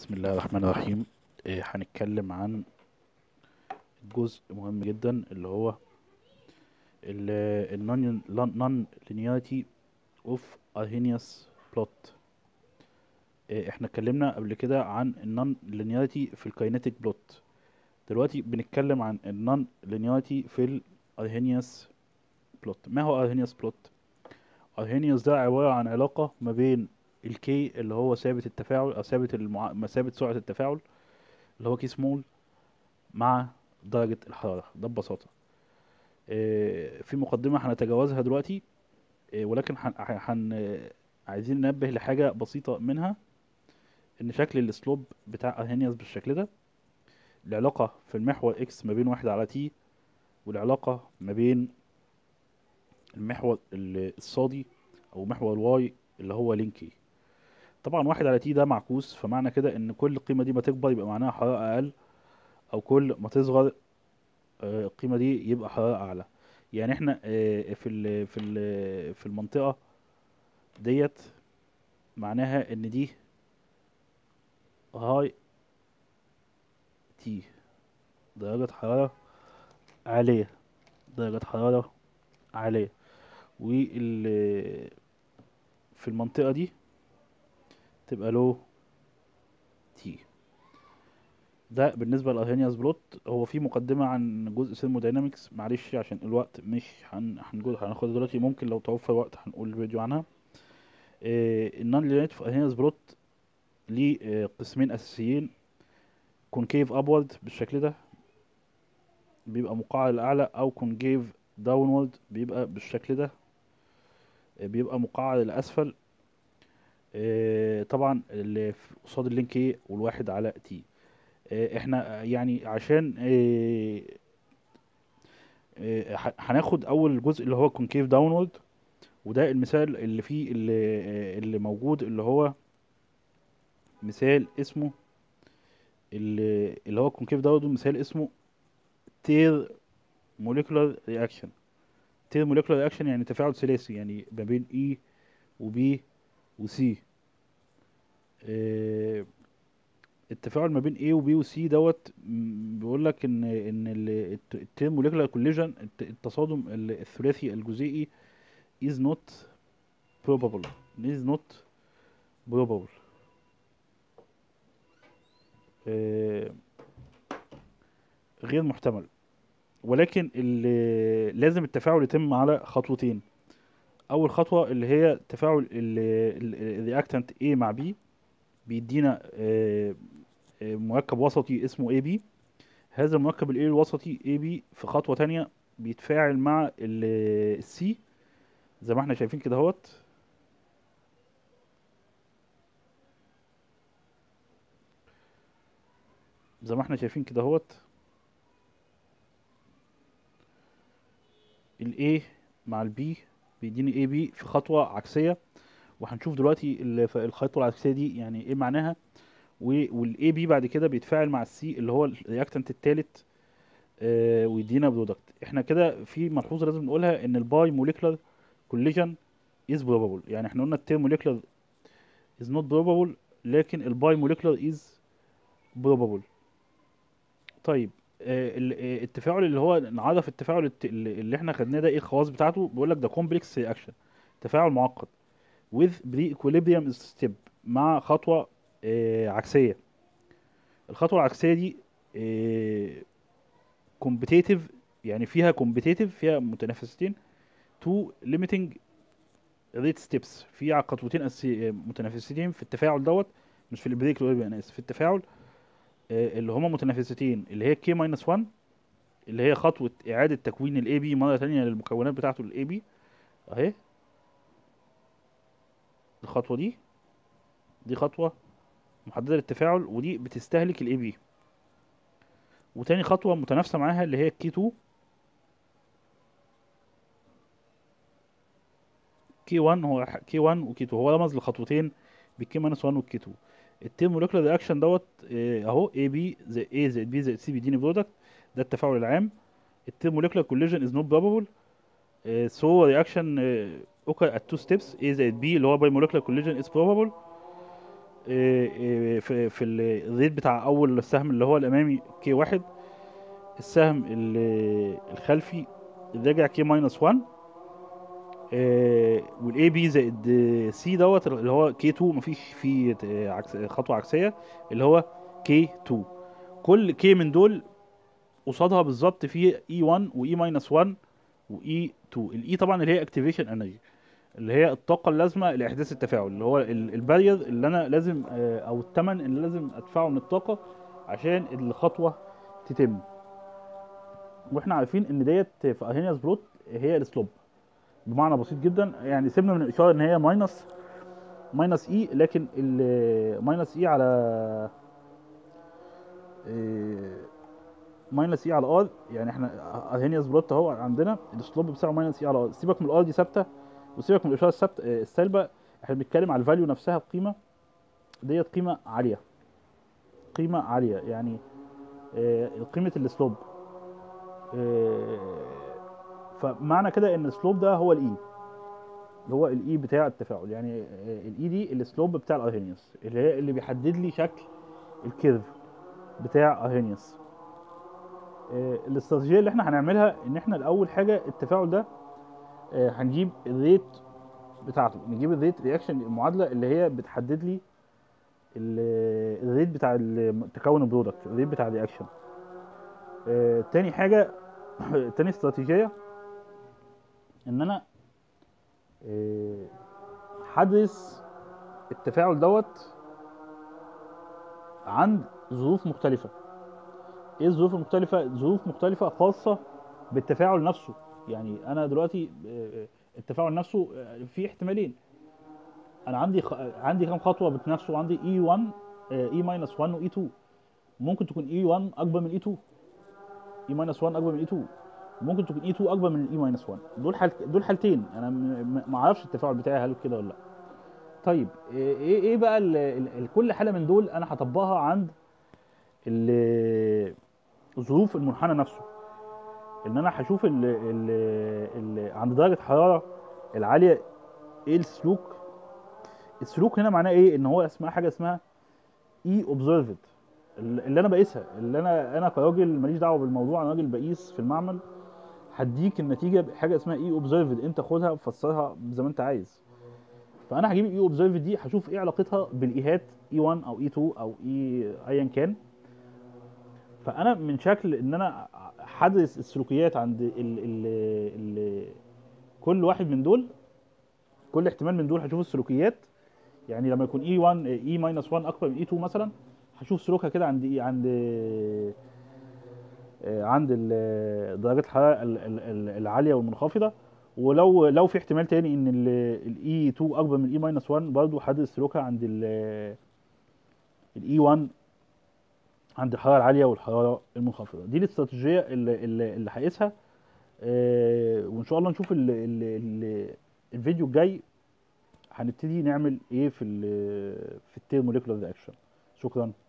بسم الله الرحمن الرحيم إيه، هنتكلم عن جزء مهم جدا اللي هو النون linearity اوف Arrhenius بلوت احنا اتكلمنا قبل كده عن النون linearity في الكاينيتيك بلوت دلوقتي بنتكلم عن النون linearity في الارهينيوس بلوت ما هو ارهينيوس بلوت ارهينيوس ده عبارة عن علاقة ما بين الكي اللي هو ثابت التفاعل او ثابت المع... ما ثابت سرعة التفاعل اللي هو كي سمول مع درجة الحرارة ده ببساطة آه، في مقدمة هنتجاوزها دلوقتي آه، ولكن هن... هن... آه، عايزين ننبه لحاجة بسيطة منها ان شكل السلوب بتاع ارهينيوس بالشكل ده العلاقة في المحور اكس ما بين واحد على تي والعلاقة ما بين المحور ال- الصادي او محور الواي اللي هو لينكي طبعا واحد على تي ده معكوس فمعنى كده ان كل القيمة دي ما تكبر يبقى معناها حرارة اقل او كل ما تصغر آه، القيمة دي يبقى حرارة اعلى يعني احنا آه، في ال في ال في المنطقة ديت معناها ان دي هاي تي درجة حرارة عالية درجة حرارة عالية وال في المنطقة دي تبقى لو تي ده بالنسبة للارهينيوس بلوت هو في مقدمة عن جزء ثيرموداينامكس معلش عشان الوقت مش هن... هنقول هناخد دلوقتي ممكن لو توفر وقت هنقول فيديو عنها النون لينيت في ارهينيوس بلوت ليه آه، قسمين اساسيين كونكيف ابورد بالشكل ده بيبقى مقعر لأعلى أو كونكيف داونورد بيبقى بالشكل ده آه، بيبقى مقعر لأسفل آه، طبعا اللي في- قصاد اللينك ايه والواحد على تي آه، احنا آه، يعني عشان آه، آه، ه- هناخد اول جزء اللي هو كونكيف داونورد وده المثال اللي فيه اللي, آه، اللي موجود اللي هو مثال اسمه اللي, اللي هو كونكيف داونورد مثال اسمه تير موليكولار رياكشن تير موليكولار رياكشن يعني تفاعل ثلاثي يعني ما بين اي وبي وسي آه، التفاعل ما بين A و B و C دوت م، بيقول لك ان ان التيرم موليكولار كوليجن التصادم ال- الثلاثي الجزيئي is not probable is not probable آه، غير محتمل ولكن ال- لازم التفاعل يتم على خطوتين اول خطوه اللي هي تفاعل الرياكتنت A مع B بيدينا آه، آه، مركب وسطي اسمه اي بي هذا المركب الاي الوسطي اي بي في خطوة تانية بيتفاعل مع السي زي ما احنا شايفين كده اهوت زي ما احنا شايفين كده اهوت الاي مع البي بيديني اي بي في خطوة عكسية وهنشوف دلوقتي ال- ف- الخطوة العكسية دي يعني ايه معناها والاي بي بعد كده بيتفاعل مع السي اللي هو الرياكتنت التالت آه، ويدينا برودكت احنا كده في ملحوظه لازم نقولها ان الباي موليكولار كوليجن از بروبابل يعني احنا قلنا التير موليكولار از نوت بروبابل لكن الباي موليكولار از بروبابل طيب آه، ال- آه، التفاعل اللي هو نعرف التفاعل الت- اللي اللي احنا خدناه ده ايه الخواص بتاعته بيقول لك ده كومبلكس رياكشن تفاعل معقد with pre equilibrium step مع خطوه آه، عكسيه الخطوه العكسيه دي كومبيتيتيف يعني فيها كومبيتيتيف فيها متنافستين تو ليميتنج ريت ستيبس في ع- خطوتين أساسي- متنافستين في التفاعل دوت مش في البريك اللي هو انا اسف في التفاعل آه، اللي هما متنافستين اللي هي كي ماينس 1 اللي هي خطوة إعادة تكوين الاي بي مرة تانية للمكونات بتاعته الاي بي اهي الخطوة دي دي خطوة محددة للتفاعل ودي بتستهلك الاي بي وتاني خطوة متنافسة معاها اللي هي كي 2 كي 1 هو كي 1 وكي 2 هو رمز لخطوتين بالكي ماينس 1 والكي 2 التيرم مولكيولار رياكشن دوت آه، اهو اي بي زائد اي زائد بي زائد سي بيديني برودكت ده التفاعل العام التيرم مولكيولار كوليجن از نوت بروبابل سو رياكشن اوكر ات تو ستيبس اي زائد بي اللي هو باي مولكيولار كوليجن از بروبابل آه، آه، في في ال- الريت بتاع اول السهم اللي هو الامامي كي واحد السهم ال- الخلفي راجع كي ماينس 1 والاي بي زائد سي دوت اللي هو كي 2 مفيش فيه آه، عكس خطوه عكسيه اللي هو كي 2 كل كي من دول قصادها بالظبط في اي 1 واي ماينس 1 واي 2 الاي طبعا اللي هي اكتيفيشن انرجي اللي هي الطاقه اللازمه لاحداث التفاعل اللي هو ال- البارير اللي انا لازم آه، او الثمن اللي لازم ادفعه من الطاقه عشان الخطوه تتم واحنا عارفين ان ديت في اهينياس بلوت هي السلوب بمعنى بسيط جدا يعني سيبنا من الاشاره ان هي ماينس ماينس اي لكن الماينس اي على ماينس اي على ار يعني احنا اهينياس بلوت اهو عندنا السلوب بتاعه ماينس اي على ار سيبك من الار دي ثابته وسيبك من الاشاره الثابته آه، السالبه احنا بنتكلم على الفاليو نفسها القيمه ديت قيمه عاليه قيمه عاليه يعني آه، قيمه السلوب آه، فمعنى كده ان السلوب ده هو الاي اللي هو الاي بتاع التفاعل يعني الاي دي السلوب بتاع الارهينيوس اللي هي اللي بيحدد لي شكل الكيرف بتاع ارهينيوس آه، الاستراتيجيه اللي احنا هنعملها ان احنا الاول حاجه التفاعل ده آه، هنجيب الريت بتاعته نجيب الريت رياكشن المعادله اللي هي بتحدد لي ال- الريت بتاع الم- تكون البرودكت الريت بتاع الرياكشن آه، تاني حاجه تاني استراتيجيه ان انا آه، هدرس التفاعل دوت عند ظروف مختلفه ايه الظروف المختلفه ظروف مختلفه خاصه بالتفاعل نفسه يعني انا دلوقتي آه، التفاعل نفسه آه، في احتمالين انا عندي خ... عندي كام خطوه بتنافسوا عندي اي 1 اي ماينس 1 واي 2 ممكن تكون اي 1 اكبر من اي 2 اي ماينس 1 اكبر من اي 2 ممكن تكون اي 2 اكبر من اي ماينس 1 دول حال... دول حالتين انا م... م- ما اعرفش التفاعل بتاعي هل كده ولا لا طيب ايه ايه بقى ال... ال... ال... كل حاله من دول انا هطبقها عند ال... ظروف المنحنى نفسه ان انا هشوف ال... ال... ال... عند درجه حراره العاليه ايه السلوك السلوك هنا معناه ايه ان هو اسمها حاجه اسمها اي اوبزرفد اللي انا بقيسها اللي انا انا كراجل ماليش دعوه بالموضوع انا راجل بقيس في المعمل هديك النتيجه بحاجه اسمها اي اوبزرفد انت خدها وفسرها زي ما انت عايز فانا هجيب الاي اوبزرفد دي هشوف ايه علاقتها بالايهات اي 1 او اي 2 او اي ايا كان فانا من شكل ان انا هدرس السلوكيات عند ال ال ال كل واحد من دول كل احتمال من دول هشوف السلوكيات يعني لما يكون اي 1 اي ماينس 1 اكبر من اي 2 مثلا هشوف سلوكها كده عند ايه عند آه، عند ال- درجات الحراره ال- ال- ال- العاليه والمنخفضه ولو لو في احتمال تاني ان الاي 2 اكبر من الاي ماينس 1 برضه هدرس سلوكها عند الاي 1 عند الحراره العاليه والحراره المنخفضه دي الاستراتيجيه اللي اللي, اللي هقيسها آه، وان شاء الله نشوف ال ال ال الفيديو الجاي هنبتدي نعمل ايه في ال في التيرموليكولار رياكشن شكرا